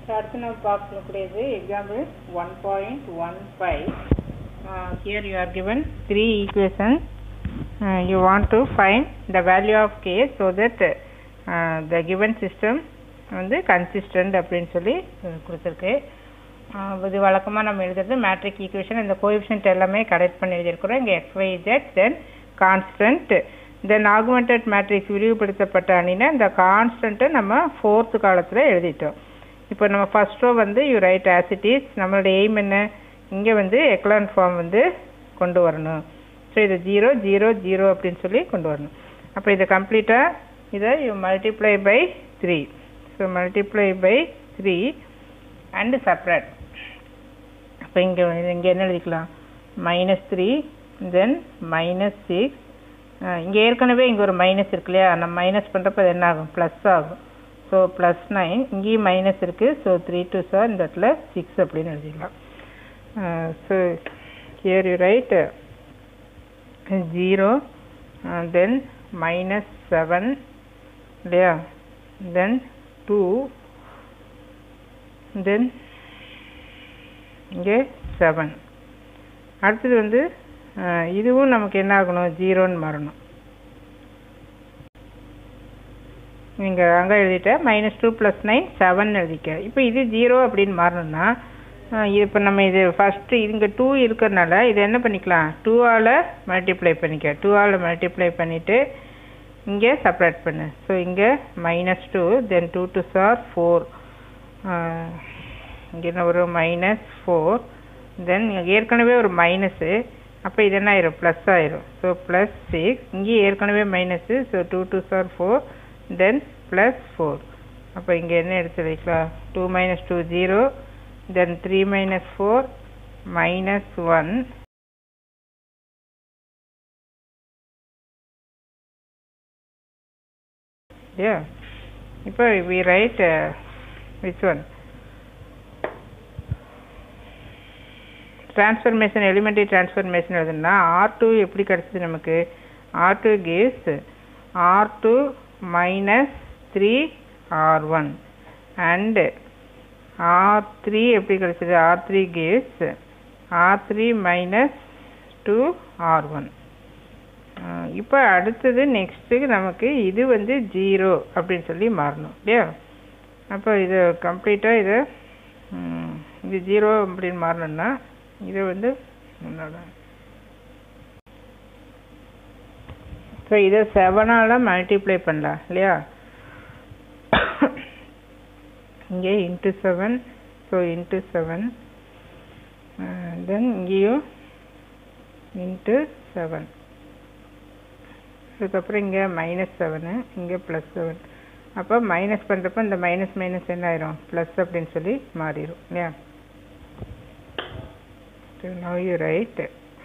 so அடுத்து நம்ம பார்க்கக்கூடியது example one point one five here you are given three equation you want to find the value of k so that the given system வந்து consistent அப்படின்னு சொல்லி ah, கொடுத்துருக்கு ah இது வழக்கமாக நம்ம எழுதுறது மேட்ரிக் ஈக்குவேஷன் இந்த கோஎஃபிஷியன்ட் எல்லாமே கரெக்ட் பண்ணி எழுதியிருக்கிறோம் இங்கே x y z then constant then augmented matrix விரிவுபடுத்தப்பட்ட அணினா இந்த கான்ஸ்டன்ட்டை நம்ம ஃபோர்த்து காலத்தில் எழுதிட்டோம் இப்போ நம்ம ஃபர்ஸ்ட் ரோ வந்து யூ ரைட் ஆசிட்டிஸ் நம்மளோட எய்ம் என்ன இங்கே வந்து எக்லான் ஃபார்ம் வந்து கொண்டு வரணும் ஸோ இது ஜீரோ ஜீரோ ஜீரோ அப்படின்னு சொல்லி கொண்டு வரணும் அப்போ இதை கம்ப்ளீட்டாக இதை you multiply by three so multiply by three and separate அப்போ இங்கே இங்கே என்ன எழுதிக்கலாம் minus three then minus six இங்கே ஏற்கனவே இங்கே ஒரு மைனஸ் இருக்கு இல்லையா நம்ம மைனஸ் பண்ணுறப்ப அது என்ன ஆகும் ப்ளஸ் ஆகும் ஸோ ப்ளஸ் நைன் இங்கேயும் மைனஸ் இருக்குது ஸோ த்ரீ டூ சார் இந்த இடத்துல சிக்ஸ் அப்படின்னு எழுதிக்கலாம் so here you write zero then minus seven இல்லையா தென் டூ தென் இங்கே செவன் அடுத்தது வந்து அஹ், இதுவும் நமக்கு என்ன ஆகணும் ஜீரோன்னு மாறணும் நீங்கள் அங்கே எழுதிட்ட minus two plus nine seven எழுதிக்க இப்போ இது ஜீரோ அப்படின்னு மாறணும்னா அஹ், இது இப்போ நம்ம இது ஃபஸ்ட்டு இங்கே டூ இருக்கிறனால இதை என்ன பண்ணிக்கலாம் டூவால் மல்டிப்ளை பண்ணிக்க டூவால் மல்டிப்ளை பண்ணிவிட்டு இங்கே செப்பரேட் பண்ணு ஸோ இங்கே minus two then two twos are four இங்கே என்ன வரும் மைனஸ் ஃபோர் தென் ஏற்கனவே ஒரு மைனஸு அப்போ இது என்ன ஆயிரும் ப்ளஸ் ஆயிரும் ஸோ ப்ளஸ் சிக்ஸ் இங்கேயும் ஏற்கனவே minus so two twos are four then plus four அப்போ இங்கே என்ன எடுத்து வைக்கலாம் two minus two zero then three minus four minus one yeah இப்போ we write uh, which one transformation elementary transformation எழுதுனா R two எப்படி கிடச்சிது நமக்கு R two gives R two minus three R one and R three எப்படி கிடச்சிது R three gives R three minus two R one இப்போ அடுத்தது நெக்ஸ்ட்டுக்கு நமக்கு இது வந்து ஜீரோ அப்படின்னு சொல்லி மாறணும் இல்லையா அப்போ இது கம்ப்ளீட்டாக இதை ம், இது ஜீரோ அப்படின்னு மாறணும்னா இதை வந்து முன்னோட ஸோ இதை செவனால் மல்டிப்ளை பண்ணலாம் இல்லையா இங்கே into seven so into seven then இங்கேயும் இன்ட்டு செவன் அதுக்கப்புறம் இங்கே மைனஸ் செவனு இங்கே ப்ளஸ் செவன் அப்போ மைனஸ் பண்ணுறப்ப இந்த மைனஸ் மைனஸ் என்ன ஆயிரும் ப்ளஸ் அப்படின்னு சொல்லி மாறிடும் இல்லையா So now you write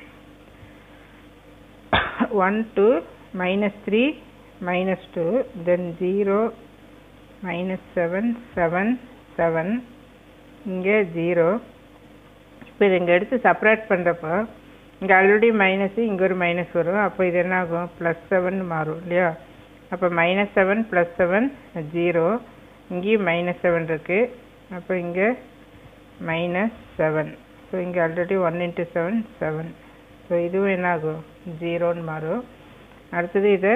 1 to minus 3 minus 2 then 0 minus 7 7 7 இங்கே 0 இப்போ இது இங்கே எடுத்து செப்பரேட் பண்ணுறப்போ இங்கே ஆல்ரெடி மைனஸு இங்கே ஒரு மைனஸ் வரும் அப்போ இது என்ன ஆகும் ப்ளஸ் செவன் மாறும் இல்லையா அப்போ minus seven plus seven zero இங்கேயும் மைனஸ் செவன் இருக்குது அப்போ இங்கே மைனஸ் செவன் ஸோ இங்கே already one into seven seven so இதுவும் என்ன ஆகும் ஜீரோன்னு மாறும் அடுத்தது இதை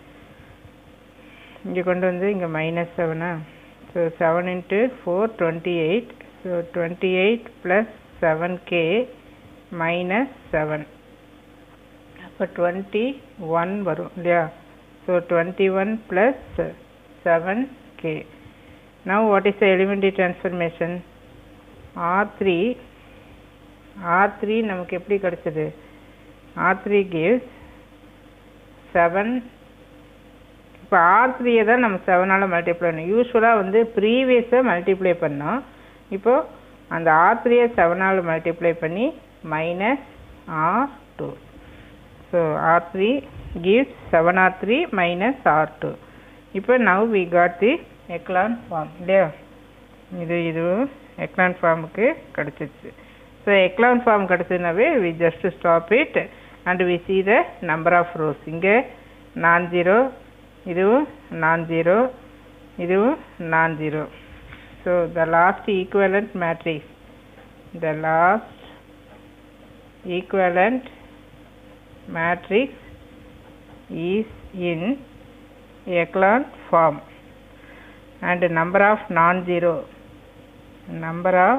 இங்கே கொண்டு வந்து இங்கே மைனஸ் செவனா so seven into four twenty eight so twenty eight plus seven k minus seven அப்போ டுவெண்ட்டி ஒன் வரும் இல்லையா so twenty one plus seven k now what is the elementary transformation R three R three நமக்கு எப்படி கிடச்சிது R three gives seven இப்போ R த்ரீயை தான் நம்ம செவனால் மல்டிப்ளை பண்ணோம் யூஸ்வலாக வந்து ப்ரீவியஸை மல்டிப்ளை பண்ணோம் இப்போது அந்த ஆர் த்ரீயை செவனால் மல்டிப்ளை பண்ணி minus R two so R three gives seven R three minus R two இப்போ now we got the echelon form இல்லையா இது இதுவும் எக்லான் ஃபார்முக்கு கிடச்சிச்சு ஸோ எக்லான் ஃபார்ம் கிடச்சதுனாவே we just stop it and we see the number of rows இங்கே non zero இதுவும் non zero இதுவும் non zero so the last equivalent matrix the last equivalent matrix is in echelon form and number of non-zero number of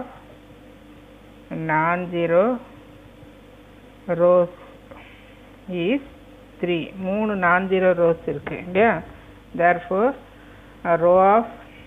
non-zero rows is 3 மூணு non-zero rows இருக்கு இல்லையா therefore a row of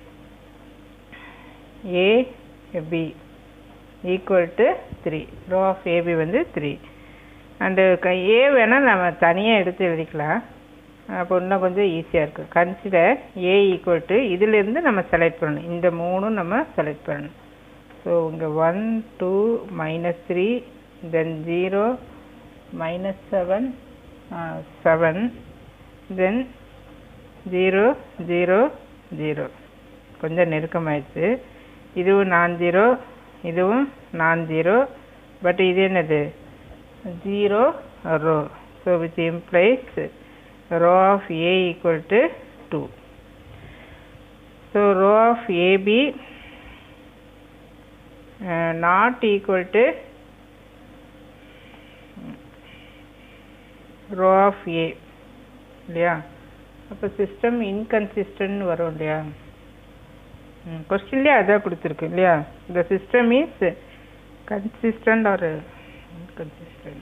A B equal to 3 row of AB வந்து 3 and ஏ வேணால் நம்ம தனியாக எடுத்து எழுதிக்கலாம் அப்போ இன்னும் கொஞ்சம் ஈஸியாக இருக்குது கன்சிடர் ஏ ஈக்குவல் டு இதிலேருந்து நம்ம செலக்ட் பண்ணணும் இந்த மூணும் நம்ம செலக்ட் பண்ணணும் ஸோ இங்கே one two minus three then zero minus seven seven then zero zero zero கொஞ்சம் நெருக்கமாயிடுச்சு இதுவும் நான் ஜீரோ இதுவும் நான் ஜீரோ பட் இது என்னது zero row so which implies rho of A equal to two so rho of AB not equal to rho of A இல்லையா அப்போ system inconsistent வரும் இல்லையா கொஸ்டின்லேயே அதான் கொடுத்துருக்கு இல்லையா the system is consistent or inconsistent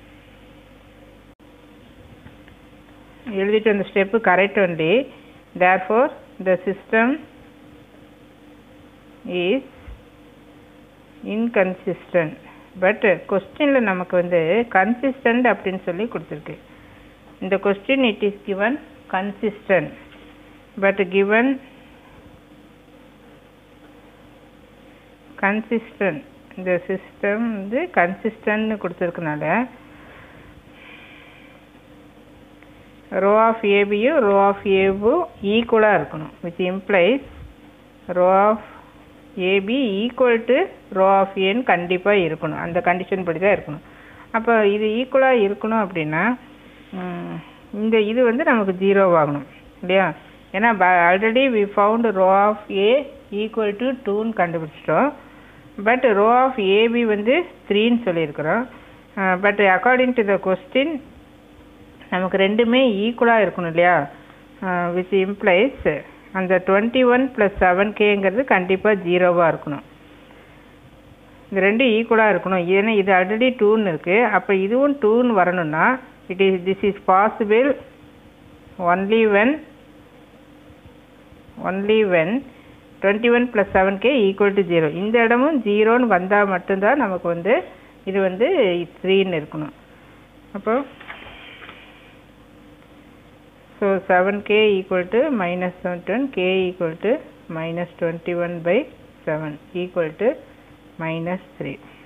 எழுதிட்டு அந்த step correct only therefore the system is inconsistent but கொஸ்டினில் நமக்கு வந்து கன்சிஸ்டன்ட் அப்படின்னு சொல்லி கொடுத்துருக்கு இந்த question it is given consistent but given consistent இந்த சிஸ்டம் வந்து கன்சிஸ்டன்ட்னு கொடுத்துருக்கனால ரோ ஆஃப் ஏபியும் ரோ ஆஃப் ஏவும் ஈக்குவலாக இருக்கணும் which implies rho of AB equal to rho of ஏன்னு கண்டிப்பாக இருக்கணும் அந்த கண்டிஷன் படி தான் இருக்கணும் அப்போ இது ஈக்குவலாக இருக்கணும் அப்படின்னா இந்த இது வந்து நமக்கு ஜீரோ ஆகணும் இல்லையா ஏன்னா already we found rho of A equal to டூன்னு கண்டுபிடிச்சிட்டோம் பட் ரோ ஆஃப் ஏபி வந்து த்ரீன்னு சொல்லியிருக்கிறோம் but according to the question நமக்கு ரெண்டுமே ஈக்குவலாக இருக்கணும் இல்லையா விச் இம்ப்ளைஸ் அந்த டுவெண்ட்டி ஒன் ப்ளஸ் செவன் கேங்கிறது கண்டிப்பாக ஜீரோவாக இருக்கணும் இந்த ரெண்டும் ஈக்குவலாக இருக்கணும் ஏன்னா இது ஆல்ரெடி டூன்னு இருக்குது அப்போ இதுவும் டூன்னு வரணும்னா it is this is possible only when only when 21 plus 7k equal to 0 இந்த இடமும் ஜீரோன்னு வந்தால் மட்டும்தான் நமக்கு வந்து இது வந்து த்ரீன்னு இருக்கணும் அப்போ so seven k equal to minus seven k equal to minus twenty one by seven equal to minus three